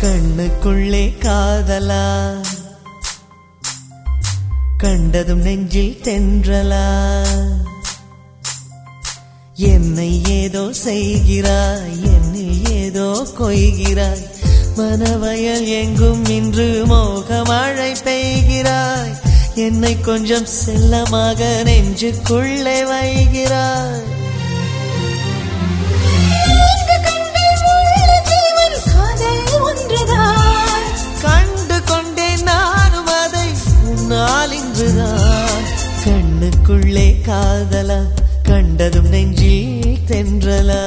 கண்ணுக்குள்ளே காதலா கண்டதும் நெஞ்சில் தென்றலா என்னை ஏதோ செய்கிறாய் என்னில் ஏதோ கொய்கிறாய் மனவயல் எங்கும் இன்று மோக மழை பெய்கிறாய் என்னை கொஞ்சம் செல்லமாக நெஞ்சுக்குள்ளே வைகிறாய் இங்கு கண்ணில் உள்ள ஜீவன் காதல் ஒன்றுதான் கண்டு கொண்டேன் நானும் அதை உன்னால் இன்றுதான் கண்ணுக்குள்ளே காதலா கண்டதும் நெஞ்சில் தென்றலா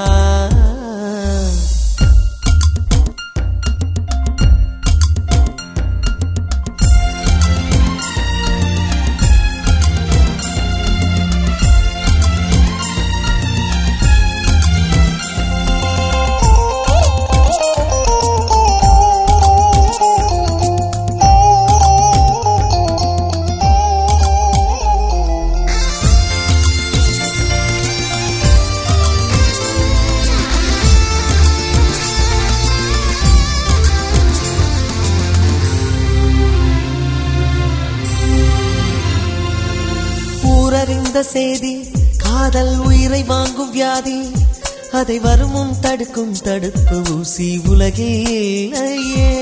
ஊரறிந்த செய்தி காதல் உயிரை வாங்கும் வியாதி அதை வருமுன் தடுக்கும் தடுப்பு ஊசி உலகில் இல்லையே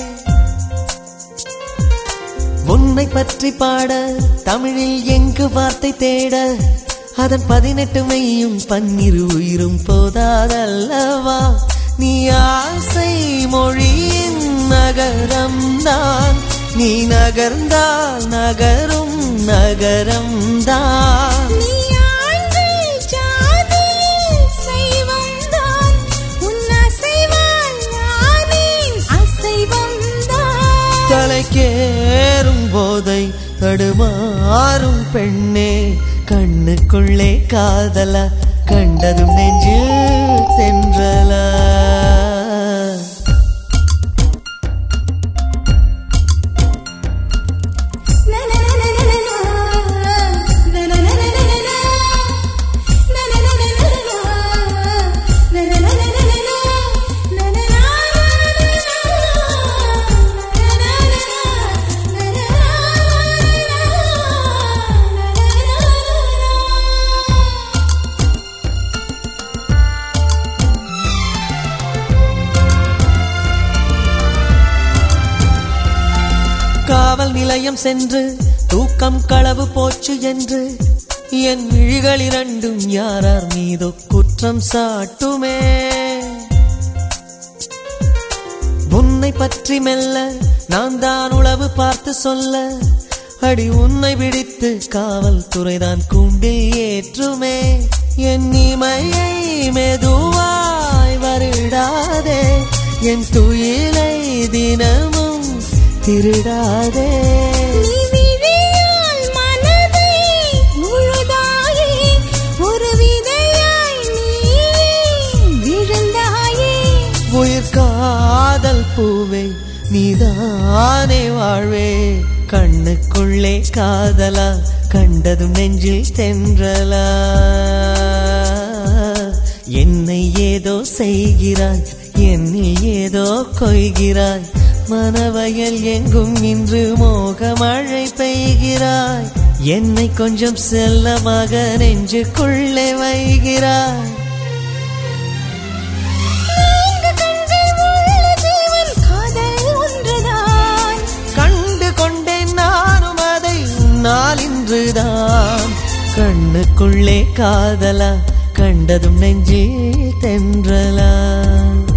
உன்னை பற்றி பாட தமிழில் எங்கு வார்த்தை தேட அதன் பதினெட்டு மெய்யும் பன்னிரு உயிரும் போதாதல்லவா நீ ஆசை மொழியின் நகரம் தான் நீ நகர்ந்தால் நகரும் நகரம் தான் நீ ஆண்கள் ஜாதி சைவம்தான் உன் அசைவால் நானே அசைவம்தான் தலைக்கேறும் போதை தடுமாறும் பெண்ணே கண்ணுக்குள்ளே காதலா கண்டதும் நெஞ்சில் தென்றலா காவல் நிலையம் சென்று தூக்கம் களவு போச்சு என்று என் விழிகள் இரண்டும் யாரார் மீதோ குற்றம் சாட்டுமே உன்னை பற்றி மெல்ல நான் தான் உளவு பார்த்து சொல்ல அடி உன்னை பிடித்து காவல்துறைதான் கூண்டில் ஏற்றுமே என் இமையை மெதுவாய் வருடாதே என் துயிலை தினமும் திருடாதே நீ விழியால் மனதை முழுதாயே ஒரு விதையாய் நீ விழுந்தாயே உயிர் காதல் பூவே நீதானே வாழ்வே கண்ணுக்குள்ளே காதலா கண்டதும் நெஞ்சில் தென்றலா என்னை ஏதோ செய்கிறாய் என்னில் ஏதோ கொய்கிறாய் மனவயல் எங்கும் இன்று மோக மழை பெய்கிறாய் என்னை கொஞ்சம் செல்லமாக நெஞ்சுக்குள்ளே வைகிறாய் இங்கு கண்கள் உள்ள ஜீவன் காதல் ஒன்றுதான் கண்டு கொண்டேன் நானும் அதை உன்னால் இன்றுதான் கண்ணுக்குள்ளே காதலா கண்டதும் நெஞ்சில் தென்றலா